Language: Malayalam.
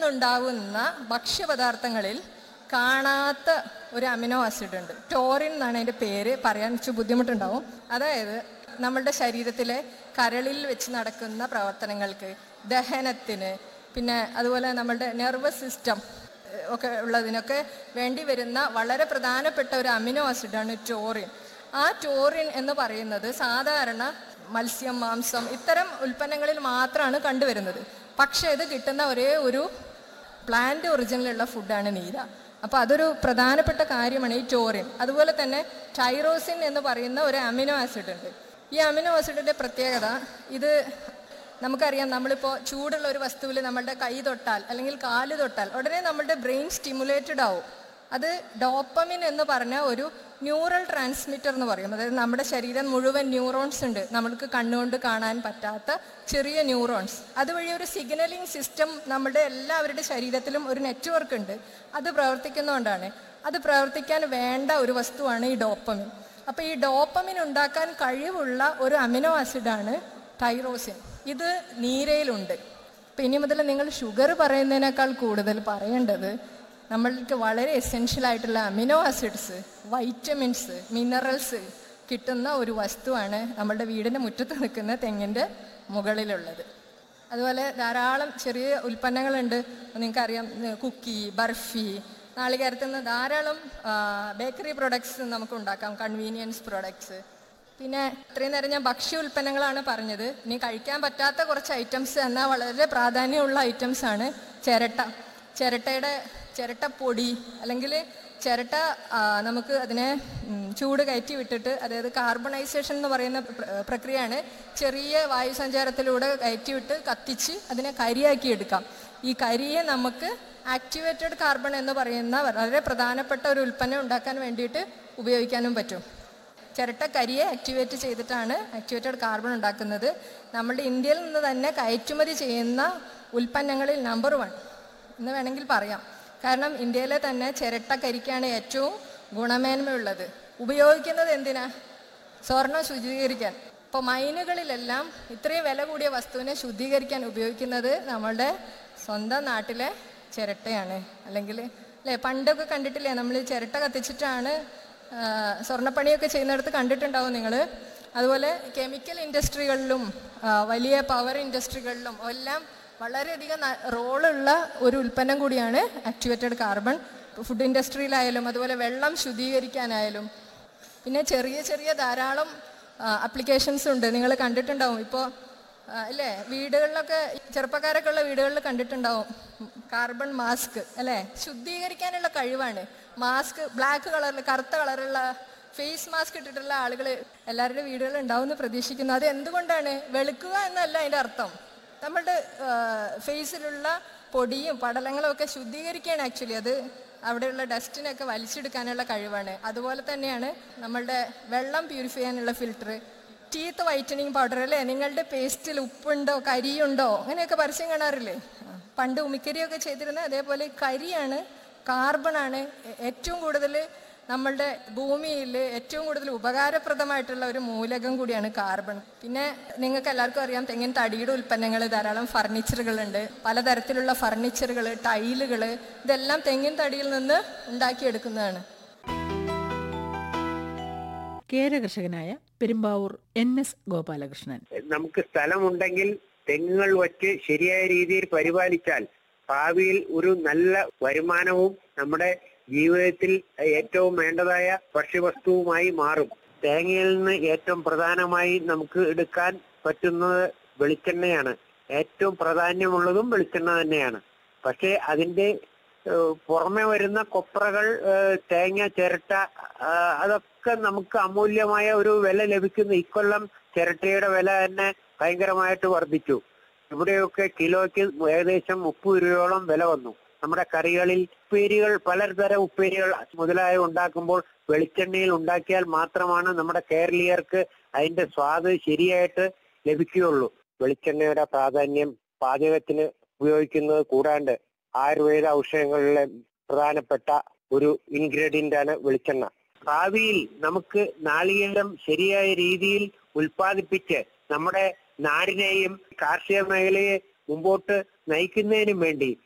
നിന്നുണ്ടാവുന്ന ഭക്ഷ്യപദാർത്ഥങ്ങളിൽ കാണാത്ത ഒരു അമിനോ ആസിഡ് ഉണ്ട് ടോറിൻ എന്നാണ് അതിൻ്റെ പേര് പറയാൻ ഇച്ചിരി ബുദ്ധിമുട്ടുണ്ടാവും അതായത് നമ്മളുടെ ശരീരത്തിലെ കരളിൽ വെച്ച് നടക്കുന്ന പ്രവർത്തനങ്ങൾക്ക് ദഹനത്തിന് പിന്നെ അതുപോലെ നമ്മളുടെ നെർവസ് സിസ്റ്റം ഒക്കെ ഉള്ളതിനൊക്കെ വേണ്ടി വരുന്ന വളരെ പ്രധാനപ്പെട്ട ഒരു അമിനോ ആസിഡാണ് ടോറിൻ ആ ടോറിൻ എന്ന് പറയുന്നത് സാധാരണ മത്സ്യം മാംസം ഇത്തരം ഉൽപ്പന്നങ്ങളിൽ മാത്രമാണ് കണ്ടുവരുന്നത് പക്ഷേ ഇത് കിട്ടുന്ന ഒരേ ഒരു പ്ലാന്റ് ഒറിജിനിലുള്ള ഫുഡാണ് നീര അപ്പോൾ അതൊരു പ്രധാനപ്പെട്ട കാര്യമാണ് ഈ ടോറിൻ അതുപോലെ തന്നെ ടൈറോസിൻ എന്ന് പറയുന്ന ഒരു അമിനോ ആസിഡ് ഉണ്ട് ഈ അമിനോ ആസിഡിൻ്റെ പ്രത്യേകത ഇത് നമുക്കറിയാം നമ്മളിപ്പോൾ ചൂടുള്ള ഒരു വസ്തുവിൽ നമ്മളുടെ കൈ തൊട്ടാൽ അല്ലെങ്കിൽ കാല് തൊട്ടാൽ ഉടനെ നമ്മളുടെ ബ്രെയിൻ സ്റ്റിമുലേറ്റഡ് ആവും അത് ഡോപ്പമിൻ എന്ന് പറഞ്ഞ ഒരു ന്യൂറൽ ട്രാൻസ്മിറ്റർ എന്ന് പറയും അതായത് നമ്മുടെ ശരീരം മുഴുവൻ ന്യൂറോൺസ് ഉണ്ട് നമ്മൾക്ക് കണ്ണുകൊണ്ട് കാണാൻ പറ്റാത്ത ചെറിയ ന്യൂറോൺസ് അതുവഴി ഒരു സിഗ്നലിംഗ് സിസ്റ്റം നമ്മുടെ എല്ലാവരുടെ ശരീരത്തിലും ഒരു നെറ്റ്വർക്ക് ഉണ്ട് അത് പ്രവർത്തിക്കുന്നതുകൊണ്ടാണ് അത് പ്രവർത്തിക്കാൻ വേണ്ട ഒരു വസ്തുവാണ് ഈ ഡോപ്പമിൻ അപ്പോൾ ഈ ഡോപ്പമിൻ ഉണ്ടാക്കാൻ കഴിവുള്ള ഒരു അമിനോ ആസിഡാണ് ടൈറോസിൻ ഇത് നീരയിലുണ്ട് അപ്പം ഇനി മുതൽ നിങ്ങൾ ഷുഗർ പറയുന്നതിനേക്കാൾ കൂടുതൽ പറയേണ്ടത് നമ്മൾക്ക് വളരെ എസെൻഷ്യൽ ആയിട്ടുള്ള അമിനോ ആസിഡ്സ് വൈറ്റമിൻസ് മിനറൽസ് കിട്ടുന്ന ഒരു വസ്തുവാണ് നമ്മുടെ വീടിൻ്റെ മുറ്റത്ത് നിൽക്കുന്ന തെങ്ങിൻ്റെ മുകളിലുള്ളത് അതുപോലെ ധാരാളം ചെറിയ ഉൽപ്പന്നങ്ങളുണ്ട് നിങ്ങൾക്കറിയാം കുക്കി ബർഫി നാളികേരത്തിൽ നിന്ന് ധാരാളം ബേക്കറി പ്രൊഡക്ട്സ് നമുക്ക് ഉണ്ടാക്കാം കൺവീനിയൻസ് പ്രൊഡക്ട്സ് പിന്നെ ഇത്രയും നേരം ഞാൻ ഭക്ഷ്യ ഉൽപ്പന്നങ്ങളാണ് പറഞ്ഞത് ഇനി കഴിക്കാൻ പറ്റാത്ത കുറച്ച് ഐറ്റംസ് എന്നാൽ വളരെ പ്രാധാന്യമുള്ള ഐറ്റംസ് ആണ് ചിരട്ട ചിരട്ടയുടെ ചിരട്ടപ്പൊടി അല്ലെങ്കിൽ ചിരട്ട ആ, നമുക്ക് അതിനെ ഉം, ചൂട് കയറ്റി വിട്ടിട്ട് അതായത് കാർബണൈസേഷൻ എന്ന് പറയുന്ന പ്ര- പ്രക്രിയയാണ് ചെറിയ വായുസഞ്ചാരത്തിലൂടെ കയറ്റി വിട്ട് കത്തിച്ച് അതിനെ കരിയാക്കി എടുക്കാം ഈ കരിയെ നമുക്ക് ആക്ടിവേറ്റഡ് കാർബൺ എന്ന് പറയുന്ന വളരെ പ്രധാനപ്പെട്ട ഒരു ഉൽപ്പന്നം ഉണ്ടാക്കാൻ വേണ്ടിയിട്ട് ഉപയോഗിക്കാനും പറ്റും ചിരട്ട കരിയെ ആക്ടിവേറ്റ് ചെയ്തിട്ടാണ് ആക്ടിവേറ്റഡ് കാർബൺ ഉണ്ടാക്കുന്നത് നമ്മുടെ ഇന്ത്യയിൽ നിന്ന് തന്നെ കയറ്റുമതി ചെയ്യുന്ന ഉൽപ്പന്നങ്ങളിൽ നമ്പർ വൺ എന്ന് വേണമെങ്കിൽ പറയാം കാരണം ഇന്ത്യയിലെ തന്നെ ചിരട്ട കരിക്കാണ് ഏറ്റവും ഗുണമേന്മയുള്ളത് ഉപയോഗിക്കുന്നത് എന്തിനാ സ്വർണം ശുചീകരിക്കാൻ ഇപ്പോൾ മൈനുകളിലെല്ലാം ഇത്രയും വില കൂടിയ വസ്തുവിനെ ശുദ്ധീകരിക്കാൻ ഉപയോഗിക്കുന്നത് നമ്മളുടെ സ്വന്തം നാട്ടിലെ ചിരട്ടയാണ് അല്ലെങ്കിൽ അല്ലേ പണ്ടൊക്കെ കണ്ടിട്ടില്ലേ നമ്മൾ ചിരട്ട കത്തിച്ചിട്ടാണ് ആ, സ്വർണ്ണപ്പണിയൊക്കെ ചെയ്യുന്നിടത്ത് കണ്ടിട്ടുണ്ടാവും നിങ്ങൾ അതുപോലെ കെമിക്കൽ ഇൻഡസ്ട്രികളിലും ആ, വലിയ പവർ ഇൻഡസ്ട്രികളിലും എല്ലാം വളരെയധികം ന- റോളുള്ള ഒരു ഉൽപ്പന്നം കൂടിയാണ് ആക്ടിവേറ്റഡ് കാർബൺ ഫുഡ് ഇൻഡസ്ട്രിയിലായാലും അതുപോലെ വെള്ളം ശുദ്ധീകരിക്കാനായാലും പിന്നെ ചെറിയ ചെറിയ ധാരാളം അപ്ലിക്കേഷൻസ് ഉണ്ട് നിങ്ങൾ കണ്ടിട്ടുണ്ടാവും ഇപ്പോൾ അല്ലേ വീടുകളിലൊക്കെ ചെറുപ്പക്കാരൊക്കെ ഉള്ള വീടുകളിൽ കണ്ടിട്ടുണ്ടാവും കാർബൺ മാസ്ക് അല്ലേ ശുദ്ധീകരിക്കാനുള്ള കഴിവാണ് മാസ്ക് ബ്ലാക്ക് കളറിൽ കറുത്ത കളറുള്ള ഫേസ് മാസ്ക് ഇട്ടിട്ടുള്ള ആളുകൾ എല്ലാവരുടെ വീടുകളിൽ ഉണ്ടാവും എന്ന് പ്രതീക്ഷിക്കുന്നു അത് എന്തുകൊണ്ടാണ് വെളുക്കുക എന്നല്ല അതിൻ്റെ അർത്ഥം നമ്മളുടെ ഫേസിലുള്ള പൊടിയും പടലങ്ങളും ഒക്കെ ശുദ്ധീകരിക്കുകയാണ് ആക്ച്വലി അത് അവിടെയുള്ള ഡസ്റ്റിനൊക്കെ വലിച്ചെടുക്കാനുള്ള കഴിവാണ് അതുപോലെ തന്നെയാണ് നമ്മളുടെ വെള്ളം പ്യൂരിഫൈ ചെയ്യാനുള്ള ഫിൽറ്റർ ടീത്ത് വൈറ്റനിങ് പൗഡർ അല്ലേ നിങ്ങളുടെ പേസ്റ്റിൽ ഉപ്പുണ്ടോ കരിയുണ്ടോ അങ്ങനെയൊക്കെ പരസ്യം കാണാറില്ലേ ആ, പണ്ട് ഉമിക്കരിയൊക്കെ ചെയ്തിരുന്ന അതേപോലെ കരിയാണ് കാർബണാണ് ഏ- ഏറ്റവും കൂടുതൽ നമ്മളുടെ ഭൂമിയിൽ ഏറ്റവും കൂടുതൽ ഉപകാരപ്രദമായിട്ടുള്ള ഒരു മൂലകം കൂടിയാണ് കാർബൺ പിന്നെ നിങ്ങൾക്ക് എല്ലാവർക്കും അറിയാം തെങ്ങിൻ തടിയുടെ ഉൽപ്പന്നങ്ങൾ ധാരാളം ഫർണിച്ചറുകളുണ്ട് പലതരത്തിലുള്ള ഫർണിച്ചറുകൾ ടൈലുകൾ ഇതെല്ലാം തെങ്ങിൻ തടിയിൽ നിന്ന് ഉണ്ടാക്കിയെടുക്കുന്നതാണ് കേരകർഷകനായ പെരുമ്പാവൂർ എൻ എസ് ഗോപാലകൃഷ്ണൻ നമുക്ക് സ്ഥലമുണ്ടെങ്കിൽ തെങ്ങുകൾ വച്ച് ശരിയായ രീതിയിൽ പരിപാലിച്ചാൽ ഭാവിയിൽ ഒരു നല്ല വരുമാനവും നമ്മുടെ ജീവിതത്തിൽ ഏറ്റവും വേണ്ടതായ ഭക്ഷ്യവസ്തുവുമായി മാറും തേങ്ങയിൽ നിന്ന് ഏറ്റവും പ്രധാനമായി നമുക്ക് എടുക്കാൻ പറ്റുന്നത് വെളിച്ചെണ്ണയാണ് ഏറ്റവും പ്രാധാന്യമുള്ളതും വെളിച്ചെണ്ണ തന്നെയാണ് പക്ഷേ അതിന്റെ ഏഹ്, പുറമെ വരുന്ന കൊപ്രകൾ ഏഹ്, തേങ്ങ ചിരട്ട ആ, അതൊക്കെ നമുക്ക് അമൂല്യമായ ഒരു വില ലഭിക്കുന്നു ഇക്കൊല്ലം ചിരട്ടയുടെ വില തന്നെ ഭയങ്കരമായിട്ട് വർദ്ധിച്ചു ഇവിടെയൊക്കെ കിലോയ്ക്ക് ഏകദേശം മുപ്പത് രൂപയോളം വില വന്നു നമ്മുടെ കറികളിൽ ഉപ്പേരികൾ പലതരം ഉപ്പേരികൾ മുതലായ ഉണ്ടാക്കുമ്പോൾ വെളിച്ചെണ്ണയിൽ ഉണ്ടാക്കിയാൽ മാത്രമാണ് നമ്മുടെ കേരളീയർക്ക് അതിന്റെ സ്വാദ് ശരിയായിട്ട് ലഭിക്കുകയുള്ളൂ വെളിച്ചെണ്ണയുടെ പ്രാധാന്യം പാചകത്തിന് ഉപയോഗിക്കുന്നത് കൂടാണ്ട് ആയുർവേദ ഔഷധങ്ങളിലെ പ്രധാനപ്പെട്ട ഒരു ഇൻഗ്രീഡിയന്റ് ആണ് വെളിച്ചെണ്ണ ഭാവിയിൽ നമുക്ക് നാളികേരം ശരിയായ രീതിയിൽ ഉൽപ്പാദിപ്പിച്ച് നമ്മുടെ നാടിനെയും കാർഷിക മേഖലയെ മുമ്പോട്ട് നയിക്കുന്നതിനും വേണ്ടി